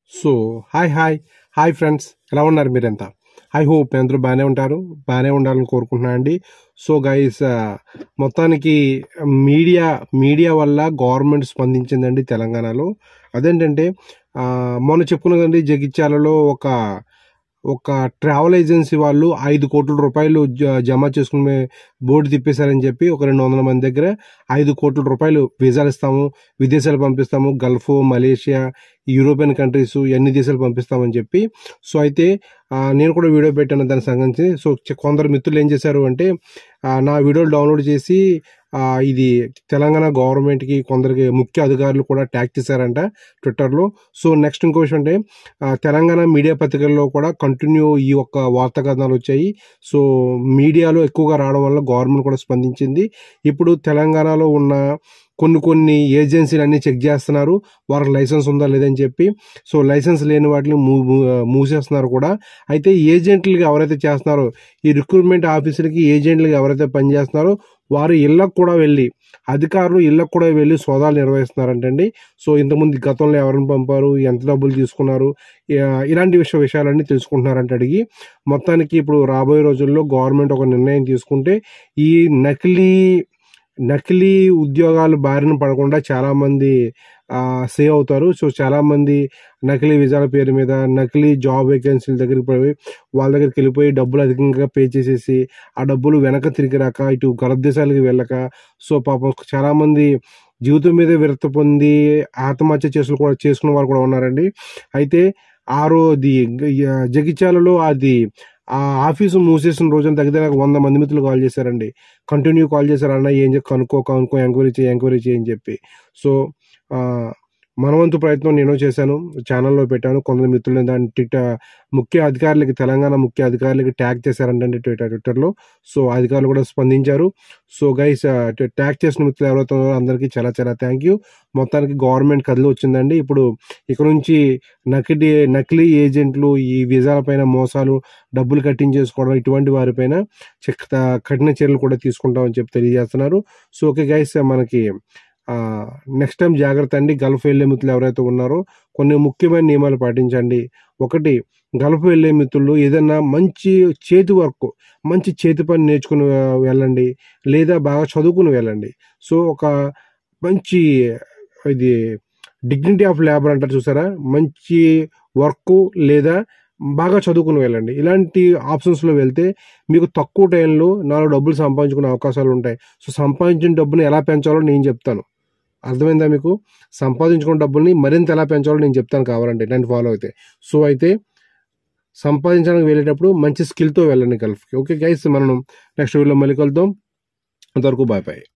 so hi hi hi friends ఎలా ఉన్నారు మీరంతా ఐ హోప్ అందరూ బాగానే ఉంటారు బాగానే ఉండాలని కోరుకుంటున్నాను అండి సో గైస్ మొత్తానికి మీడియా మీడియా వల్ల గవర్నమెంట్ స్పందించిందండి తెలంగాణలో అదేంటంటే ఆ, మొన్న చెప్పుకున్నదండి జగిత్యాలలో ఒక ఒక ట్రావెల్ ఏజెన్సీ వాళ్ళు ఐదు కోట్ల రూపాయలు జ- జమ చేసుకునే బోర్డు తిప్పేశారని చెప్పి ఒక రెండు వందల మంది దగ్గర ఐదు కోట్ల రూపాయలు వీసాలు ఇస్తాము విదేశాలు పంపిస్తాము గల్ఫ్ మలేషియా యూరోపియన్ కంట్రీస్ ఎన్ని దేశాలు పంపిస్తామని చెప్పి సో అయితే ఆ, నేను కూడా వీడియో పెట్టాను దానికి సంబంధించి సో చె- కొందరు మిత్రులు ఏం చేశారు అంటే ఆ, నా వీడియోలు డౌన్లోడ్ చేసి ఆ, ఇది తెలంగాణ గవర్నమెంట్కి కొందరికి ముఖ్య అధికారులు కూడా ట్యాగ్ చేశారంట ట్విట్టర్లో సో నెక్స్ట్ ఇంకో విషయం అంటే ఆ, తెలంగాణ మీడియా పత్రికల్లో కూడా కంటిన్యూ ఈ యొక్క వార్తా కథనాలు వచ్చాయి సో మీడియాలో ఎక్కువగా రావడం వల్ల గవర్నమెంట్ కూడా స్పందించింది ఇప్పుడు తెలంగాణలో ఉన్న కొన్ని కొన్ని ఏజెన్సీలు అన్ని చెక్ చేస్తున్నారు వారికి లైసెన్స్ ఉందా లేదని చెప్పి సో లైసెన్స్ లేని వాటిని మూ మూ- మూసేస్తున్నారు కూడా అయితే ఏజెంట్లుగా ఎవరైతే చేస్తున్నారో ఈ రిక్రూట్మెంట్ ఆఫీసర్కి ఏజెంట్లుగా ఎవరైతే పనిచేస్తున్నారో వారు ఇళ్ళకు కూడా వెళ్ళి అధికారులు ఇళ్ళకు కూడా వెళ్ళి సోదాలు నిర్వహిస్తున్నారంటండి సో ఇంతకుముందు గతంలో ఎవరిని పంపారు ఎంత డబ్బులు తీసుకున్నారు ఇ- ఇలాంటి విషయ విషయాలన్నీ తెలుసుకుంటున్నారంట అడిగి మొత్తానికి ఇప్పుడు రాబోయే రోజుల్లో గవర్నమెంట్ ఒక నిర్ణయం తీసుకుంటే ఈ నకిలీ నకిలీ ఉద్యోగాలు బారిన పడకుండా చాలామంది సేవ్ అవుతారు సో చాలామంది నకిలీ విజాల పేరు మీద నకిలీ జాబ్ వేకెన్సీల దగ్గరికి పోయి వాళ్ళ దగ్గరికి వెళ్ళిపోయి డబ్బులు అధికంగా పే చేసేసి ఆ డబ్బులు వెనక తిరిగి రాక ఇటు గల్ఫ్ దేశాలకు వెళ్ళక సో పాపం చాలామంది జీవితం మీద విరక్తి పొంది ఆత్మహత్య చేసుకుని కూడా చేసుకున్న వాళ్ళు కూడా ఉన్నారండి అయితే ఆ రోజు జగిత్యాలలో అది ఆ ఆఫీసు మూసేసిన రోజున దగ్గర నాకు వంద మంది మిత్రులు కాల్ చేశారండి కంటిన్యూ కాల్ చేశారు అన్న ఏం చెప్పి కనుక్కో కనుక్కో ఎంక్వైరీ చేయి ఎంక్వైరీ చేయి అని చెప్పి సో ఆ, మనవంతు ప్రయత్నం నేను చేశాను ఛానల్లో పెట్టాను కొందరు మిత్రులు దాన్ని ట్విట్ట ముఖ్య అధికారులకి తెలంగాణ ముఖ్య అధికారులకి ట్యాగ్ చేశారంటే ట్విట్టర్ ట్విట్టర్లో సో అధికారులు కూడా స్పందించారు సో గైస్ ట్యాగ్ చేసిన మిత్రులు ఎవరైతే ఉన్నారో అందరికీ చాలా చాలా థ్యాంక్ యూ మొత్తానికి గవర్నమెంట్ కదిలి వచ్చిందండి ఇప్పుడు ఇక నుంచి నకిలీ నకిలీ ఏజెంట్లు ఈ వీసాల పైన మోసాలు డబ్బులు కట్టించేసుకోవడం ఇటువంటి వారిపైన చెక్ కఠిన చర్యలు కూడా తీసుకుంటామని చెప్పి తెలియజేస్తున్నారు సో ఓకే గైస్ మనకి నెక్స్ట్ టైం జాగ్రత్త అండి గల్ఫ్ వెళ్ళే మిత్రులు ఎవరైతే ఉన్నారో కొన్ని ముఖ్యమైన నియమాలు పాటించండి ఒకటి గల్ఫ్ వెళ్ళే మిత్రులు ఏదైనా మంచి చేతి వర్క్ మంచి చేతి పని నేర్చుకుని వె- వెళ్ళండి లేదా బాగా చదువుకుని వెళ్ళండి సో ఒక మంచి ఇది డిగ్నిటీ ఆఫ్ లేబర్ అంటారు చూసారా మంచి వర్క్ లేదా బాగా చదువుకుని వెళ్ళండి ఇలాంటి ఆప్షన్స్లో వెళ్తే మీకు తక్కువ టైంలో నాలుగు డబ్బులు సంపాదించుకునే అవకాశాలు ఉంటాయి సో సంపాదించిన డబ్బుని ఎలా పెంచాలో నేను చెప్తాను అర్థమైందా మీకు సంపాదించుకున్న డబ్బుల్ని మరింత ఎలా పెంచాలో నేను చెప్తాను కావాలంటే ఇలాంటి ఫాలో అయితే సో అయితే సంపాదించడానికి వెళ్ళేటప్పుడు మంచి స్కిల్తో వెళ్ళండి గల్ఫ్కి ఓకే గైస్ మనం నెక్స్ట్ వీడియోలో మళ్ళీ కలుద్దాం అంతవరకు బాయ్ బాయ్